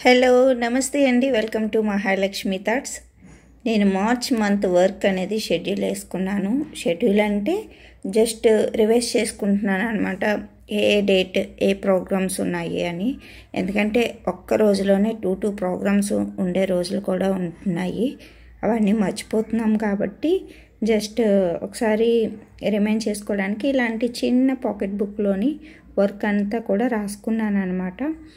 hello నమస్తే అండి welcome to Mahalakshmi thoughts నేను మార్చ్ మంత్ వర్క్ అనేది షెడ్యూల్ వేసుకున్నాను షెడ్యూల్ అంటే జస్ట్ రివైజ్ చేసుకుంటున్నాను అనమాట ఏ డేట్ ఏ ప్రోగ్రామ్స్ ఉన్నాయి అని ఎందుకంటే ఒక్క రోజులోనే టూ టూ ప్రోగ్రామ్స్ ఉండే రోజులు కూడా ఉంటున్నాయి అవన్నీ మర్చిపోతున్నాం కాబట్టి జస్ట్ ఒకసారి రిమైండ్ చేసుకోవడానికి ఇలాంటి చిన్న పాకెట్ బుక్లోని వర్క్ అంతా కూడా రాసుకున్నాను అనమాట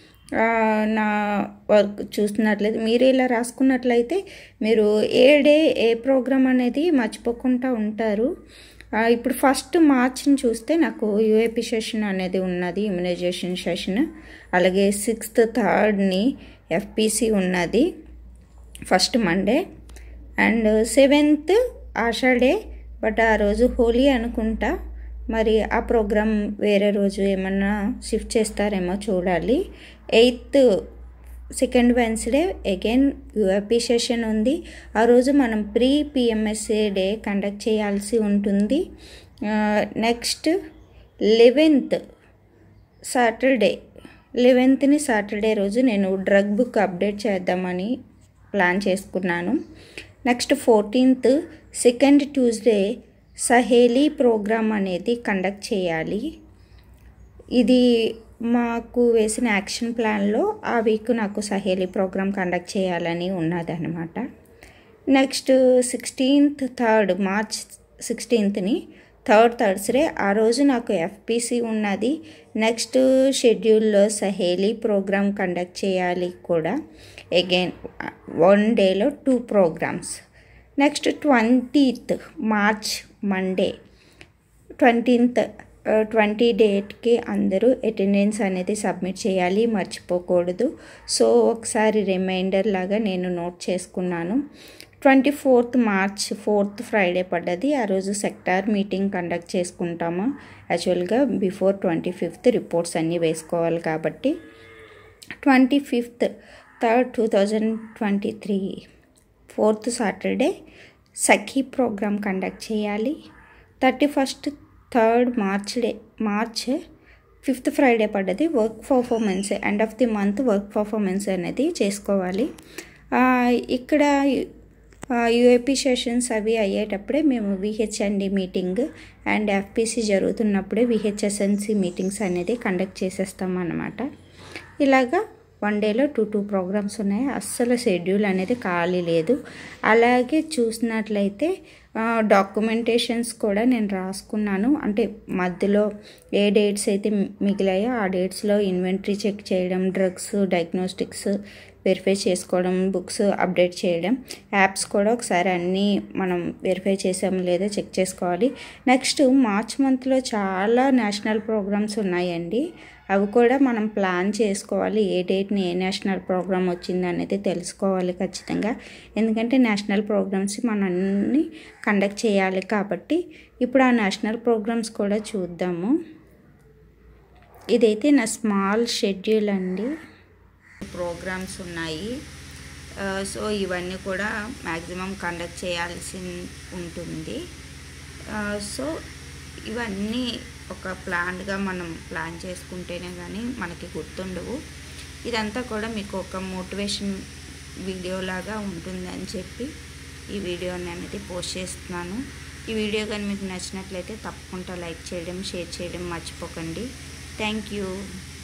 నా వర్క్ చూస్తున్నట్లయితే మీరు ఇలా రాసుకున్నట్లయితే మీరు ఏ డే ఏ ప్రోగ్రామ్ అనేది మర్చిపోకుండా ఉంటారు ఇప్పుడు ఫస్ట్ మార్చిని చూస్తే నాకు యూఏపీ సెషన్ అనేది ఉన్నది ఇమ్యునైజేషన్ సెషన్ అలాగే సిక్స్త్ థర్డ్ని ఎఫ్పిసి ఉన్నది first Monday and seventh ASHA day but ఆ రోజు హోలీ అనుకుంటా మరి ఆ ప్రోగ్రామ్ వేరే రోజు ఏమన్నా షిఫ్ట్ చేస్తారేమో చూడాలి eighth second Wednesday again UAP session ఉంది ఆ రోజు మనం ప్రీ పిఎంఎస్ఏ డే కండక్ట్ చేయాల్సి ఉంటుంది నెక్స్ట్ లెవెన్త్ సాటర్డే లెవెన్త్ని సాటర్డే రోజు నేను డ్రగ్ బుక్ అప్డేట్ చేద్దామని ప్లాన్ చేసుకున్నాను next fourteenth second Tuesday Saheli program అనేది కండక్ట్ చేయాలి ఇది మాకు వేసిన యాక్షన్ ప్లాన్లో ఆ వీక్ నాకు సహేలీ ప్రోగ్రామ్ కండక్ట్ చేయాలని ఉన్నదన్నమాట నెక్స్ట్ సిక్స్టీన్త్ థర్డ్ మార్చ్ సిక్స్టీన్త్ని థర్డ్ థర్స్డే ఆ రోజు నాకు ఎఫ్పిసి ఉన్నది నెక్స్ట్ షెడ్యూల్లో సహేలీ ప్రోగ్రామ్ కండక్ట్ చేయాలి కూడా అగైన్ వన్ డేలో two programs next twentieth March Monday twentieth twenty డేట్కి అందరూ అటెండెన్స్ అనేది సబ్మిట్ చేయాలి మర్చిపోకూడదు సో ఒకసారి రిమైండర్ లాగా నేను నోట్ చేసుకున్నాను twenty fourth March fourth Friday పడ్డది ఆ రోజు సెక్టార్ మీటింగ్ కండక్ట్ చేసుకుంటాము యాక్చువల్గా బిఫోర్ ట్వంటీ ఫిఫ్త్ రిపోర్ట్స్ అన్నీ వేసుకోవాలి కాబట్టి twenty fifth third two thousand twenty three fourth Saturday Sakhi program conduct చేయాలి thirty first third March day March fifth Friday పడ్డది work performance end of the month work performance అనేది చేసుకోవాలి ఇక్కడ UAP sessions అవి అయ్యేటప్పుడే మేము విహెచ్ఎండి మీటింగ్ అండ్ ఎఫ్పిసి జరుగుతున్నప్పుడే VHSNC meetings అనేది కండక్ట్ చేసేస్తాం అన్నమాట ఇలాగా వన్ డేలో టూ టూ ప్రోగ్రామ్స్ ఉన్నాయి అస్సలు షెడ్యూల్ అనేది ఖాళీ లేదు అలాగే చూసినట్లయితే డాక్యుమెంటేషన్స్ కూడా నేను రాసుకున్నాను అంటే మధ్యలో ఏ డేట్స్ అయితే మిగిలాయో ఆ డేట్స్లో ఇన్వెంటరీ చెక్ చేయడం డ్రగ్స్ డయాగ్నోస్టిక్స్ వెరిఫై చేసుకోవడం బుక్స్ అప్డేట్ చేయడం యాప్స్ కూడా ఒకసారి అన్నీ మనం వెరిఫై చేసాము లేదా చెక్ చేసుకోవాలి నెక్స్ట్ మార్చ్ మంత్లో చాలా నేషనల్ ప్రోగ్రామ్స్ ఉన్నాయండి అవి కూడా మనం ప్లాన్ చేసుకోవాలి ఏ డేట్ని ఏ నేషనల్ ప్రోగ్రామ్ వచ్చింది అనేది తెలుసుకోవాలి ఖచ్చితంగా ఎందుకంటే నేషనల్ ప్రోగ్రామ్స్ మనం అన్ని కండక్ట్ చేయాలి కాబట్టి ఇప్పుడు ఆ నేషనల్ ప్రోగ్రామ్స్ కూడా చూద్దాము ఇదైతే నా స్మాల్ షెడ్యూల్ అండి ప్రోగ్రామ్స్ ఉన్నాయి సో ఇవన్నీ కూడా మ్యాక్సిమం కండక్ట్ చేయాల్సి ఉంటుంది సో ఇవన్నీ ఒక ప్లాన్గా మనం ప్లాన్ చేసుకుంటేనే కానీ మనకి గుర్తుండవు ఇదంతా కూడా మీకు ఒక మోటివేషన్ వీడియో లాగా ఉంటుందని చెప్పి ఈ వీడియోని అనేది పోస్ట్ చేస్తున్నాను ఈ వీడియో కానీ మీకు నచ్చినట్లయితే తప్పకుండా లైక్ చేయడం షేర్ చేయడం మర్చిపోకండి థ్యాంక్ యూ